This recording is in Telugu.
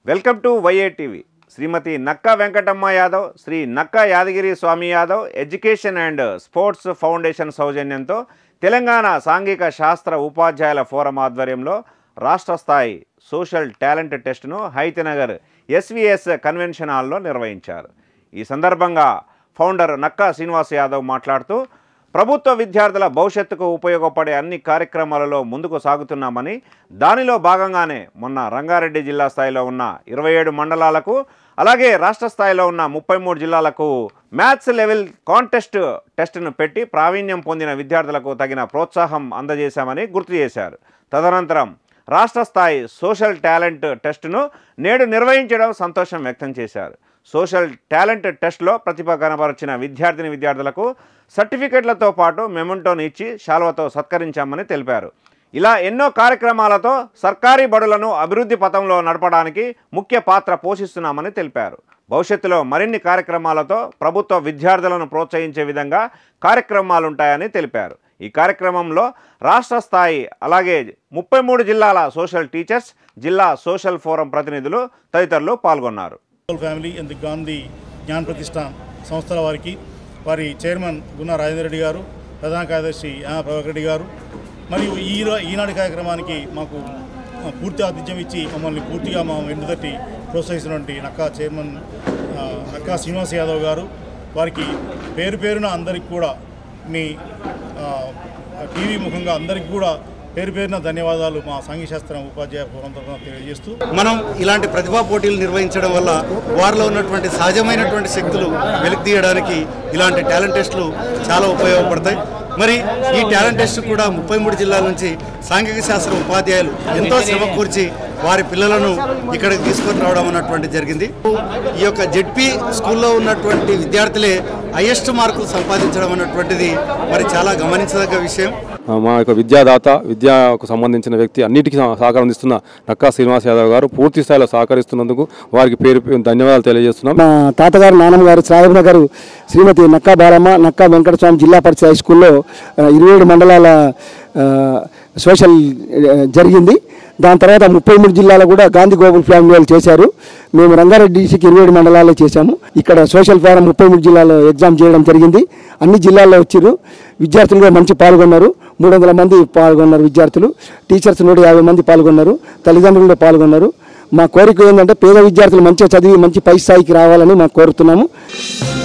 Welcome to YA TV Shrimati Nakka Venkatamma Yadav Shri Nakka Yadagiri Swamy Yadav education and sports foundation సౌజన్యంతో తెలంగాణ సాంఘిక శాస్త్ర ఉపాధ్యాయుల ఫోరం ఆధ్వర్యంలో రాష్ట్ర స్థాయి సోషల్ టాలెంట్ టెస్ట్ను హైతనగర్ ఎస్విఎస్ కన్వెన్షన్ హాల్లో నిర్వహించారు ఈ సందర్భంగా ఫౌండర్ నక్కా శ్రీనివాస్ యాదవ్ మాట్లాడుతూ ప్రభుత్వ విద్యార్థుల భవిష్యత్తుకు ఉపయోగపడే అన్ని కార్యక్రమాలలో ముందుకు సాగుతున్నామని దానిలో భాగంగానే మొన్న రంగారెడ్డి జిల్లా స్థాయిలో ఉన్న ఇరవై ఏడు మండలాలకు అలాగే రాష్ట్ర స్థాయిలో ఉన్న ముప్పై మూడు జిల్లాలకు మ్యాథ్స్ లెవెల్ కాంటెస్ట్ టెస్ట్ను పెట్టి ప్రావీణ్యం పొందిన విద్యార్థులకు తగిన ప్రోత్సాహం అందజేశామని గుర్తు చేశారు తదనంతరం రాష్ట్ర స్థాయి సోషల్ టాలెంట్ టెస్ట్ను నేడు నిర్వహించడం సంతోషం వ్యక్తం చేశారు సోషల్ టాలెంట్ టెస్ట్లో ప్రతిభ కనబరిచిన విద్యార్థిని విద్యార్థులకు సర్టిఫికెట్లతో పాటు మెమెంటోను ఇచ్చి శాల్వతో సత్కరించామని తెలిపారు ఇలా ఎన్నో కార్యక్రమాలతో సర్కారీ బడులను అభివృద్ధి పథంలో నడపడానికి ముఖ్య పాత్ర పోషిస్తున్నామని తెలిపారు భవిష్యత్తులో మరిన్ని కార్యక్రమాలతో ప్రభుత్వ విద్యార్థులను ప్రోత్సహించే విధంగా కార్యక్రమాలుంటాయని తెలిపారు ఈ కార్యక్రమంలో రాష్ట్ర స్థాయి అలాగే ముప్పై మూడు జిల్లాల సోషల్ టీచర్స్ జిల్లా సోషల్ ఫోరం ప్రతినిధులు తదితరులు పాల్గొన్నారు soul family and the Gandhi Gyan Pratishthan సంస్థల వారికి వారి చైర్మన్ గున్నా రాజేందర్ రెడ్డి గారు ప్రధాన కార్యదర్శి ఆ. ప్రభాకర్ రెడ్డి గారు మరియు ఈ ఈనాటి కార్యక్రమానికి మాకు ఆ, పూర్తి ఆతిథ్యం ఇచ్చి మమ్మల్ని పూర్తిగా మా వెండుదట్టి ప్రోత్సహిస్తున్నటువంటి నక్కా చైర్మన్ ఆ, నక్కా శ్రీనివాస్ యాదవ్ గారు వారికి పేరు పేరున అందరికి కూడా మీ ఆ, టీవీ ముఖంగా అందరికి కూడా పేరు పేరున ధన్యవాదాలు మా సాంఘిక శాస్త్రం ఉపాధ్యాయ ఫోరం తరఫున తెలియజేస్తూ మనం ఇలాంటి ప్రతిభా పోటీలు నిర్వహించడం వల్ల వారిలో ఉన్నటువంటి సహజమైనటువంటి శక్తులు వెలికి తీయడానికి ఇలాంటి టాలెంట్ టెస్టులు చాలా ఉపయోగపడతాయి మరి ఈ టాలెంట్ టెస్ట్ కూడా ముప్పై మూడు జిల్లాల నుంచి సాంఘిక శాస్త్ర ఉపాధ్యాయులు ఎంతో శ్రమ కూర్చి వారి పిల్లలను ఇక్కడికి తీసుకొని రావడం అన్నటువంటి జరిగింది ఈ యొక్క జెడ్పీ స్కూల్లో ఉన్నటువంటి విద్యార్థులే హైయెస్ట్ మార్కులు సంపాదించడం అన్నటువంటిది మరి చాలా గమనించదగ్గ విషయం మా యొక్క విద్యాదాత విద్యకు సంబంధించిన వ్యక్తి అన్నిటికీ సహ- సహకారం ఇస్తున్న నక్కా శ్రీనివాస్ యాదవ్ గారు పూర్తి స్థాయిలో సహకరిస్తున్నందుకు వారికి పేరు పేరు ధన్యవాదాలు తెలియజేస్తున్నాం మా తాతగారు నాన్నమ్మ గారు సాహెబ్ నగర్ శ్రీమతి నక్కా బాలమ్మ నక్కా వెంకటస్వామి జిల్లా పరిషత్ హై స్కూల్లో ఆ, ఇరవై ఏడు మండలాల ఆ, సోషల్ ఆ, జరిగింది దాని తర్వాత ముప్పై మూడు జిల్లాలో కూడా గాంధీ గోకుల్ ఫ్యామిలీ వాళ్ళు చేశారు మేము రంగారెడ్డి డిస్టిక్ ఇరవై ఏడు మండలాల్లో చేశాము ఇక్కడ సోషల్ ఫారం ముప్పై మూడు జిల్లాలో ఎగ్జామ్ చేయడం జరిగింది అన్ని జిల్లాల్లో వచ్చారు విద్యార్థులు కూడా మంచి పాల్గొన్నారు మూడు వందల మంది పాల్గొన్నారు విద్యార్థులు టీచర్స్ నూట యాభై మంది పాల్గొన్నారు తల్లిదండ్రులు కూడా పాల్గొన్నారు మా కోరిక ఏంటంటే పేద విద్యార్థులు మంచిగా చదివి మంచి పై స్థాయికి రావాలని మేము కోరుతున్నాము